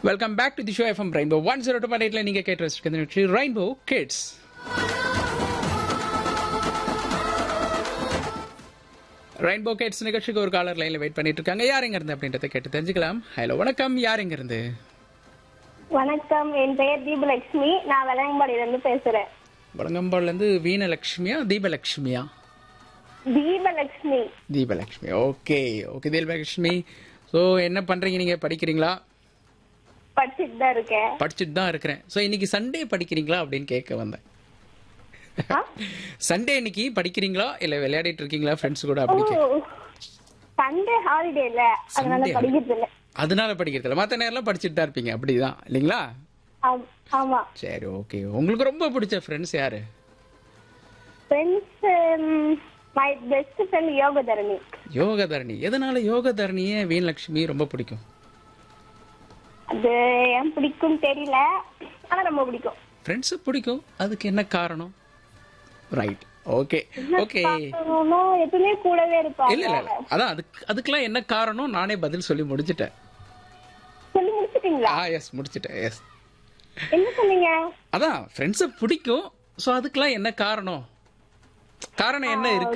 Welcome back to the show FM rainbow one zero two point எயிட்ல நீங்க கேட்டு வச்சிருக்கிறது ரெயின்போ கிட்ஸ் ரெயின்போ கிட்ஸ் நிகழ்ச்சிக்கு ஒரு காலர் லைன்ல வெயிட் பண்ணிட்டு இருக்காங்க யார் எங்க இருந்து அப்படின்றத கேட்டு தெரிஞ்சுக்கலாம் ஹலோ வணக்கம் யார் எங்க இருந்து வணக்கம் என் பெயர் தீபலட்சுமி நான் விளையம்பாடியில இருந்து பேசுறேன் வழங்கம்பாடுல இருந்து வீணலட்சுமியா தீபலட்சுமியா Deepalakshmi Deepalakshmi okay okay Deepalakshmi so என்ன பண்றீங்க நீங்க படிக்கிறீங்களா படிச்சுட்டு தான் இருக்கேன் படிச்சுட்டு தான் இருக்கிறேன் ஸோ இன்னைக்கு சண்டே படிக்கிறீங்களா அப்படின்னு கேட்க வந்தேன் ஆ? சண்டே இன்னைக்கு படிக்கிறீங்களா இல்ல விளையாடிட்டு இருக்கீங்களா ஃப்ரெண்ட்ஸ் கூட அப்படி கே- சண்டே ஹாலிடே இல்ல அதனால Sunday படிக்கிறது இல்ல அதனால படிக்கிறது இல்ல மற்ற நேரம்லாம் படிச்சுட்டு தான் இருப்பீங்க அப்படிதான் இல்லைங்களா ஆம்- ஆமா சரி ஓகே உங்களுக்கு ரொம்ப பிடிச்ச ஃப்ரெண்ட்ஸ் யாரு friends my best friend Yogadharani Yogadharani எதனால யோகதரணியே வீணலட்சுமி ரொம்ப பிடிக்கும் அது ஏன் பிடிக்கும் தெரியல ஆனா ரொம்ப பிடிக்கும் ஃப்ரெண்ட்ஸு பிடிக்கும் அதுக்கு என்ன காரணம் ரைட் ஓகே ஓகே பார்க்கணும்னா எப்பவுமே கூடவே இருப்பாங்க இல்ல இல்ல இல்ல அதான் அதுக்கு அதுக்கெல்லாம் என்ன காரணம் நானே பதில் சொல்லி முடிச்சிட்டேன் சொல்லி முடிச்சிட்டீங்களா ஆ எஸ் முடிச்சிட்டேன் எஸ் என்ன சொன்னீங்க அதான் ஃப்ரெண்ட்ஸை பிடிக்கும் ஸோ அதுக்கெல்லாம் என்ன காரணம் காரணம் என்ன இருக்கு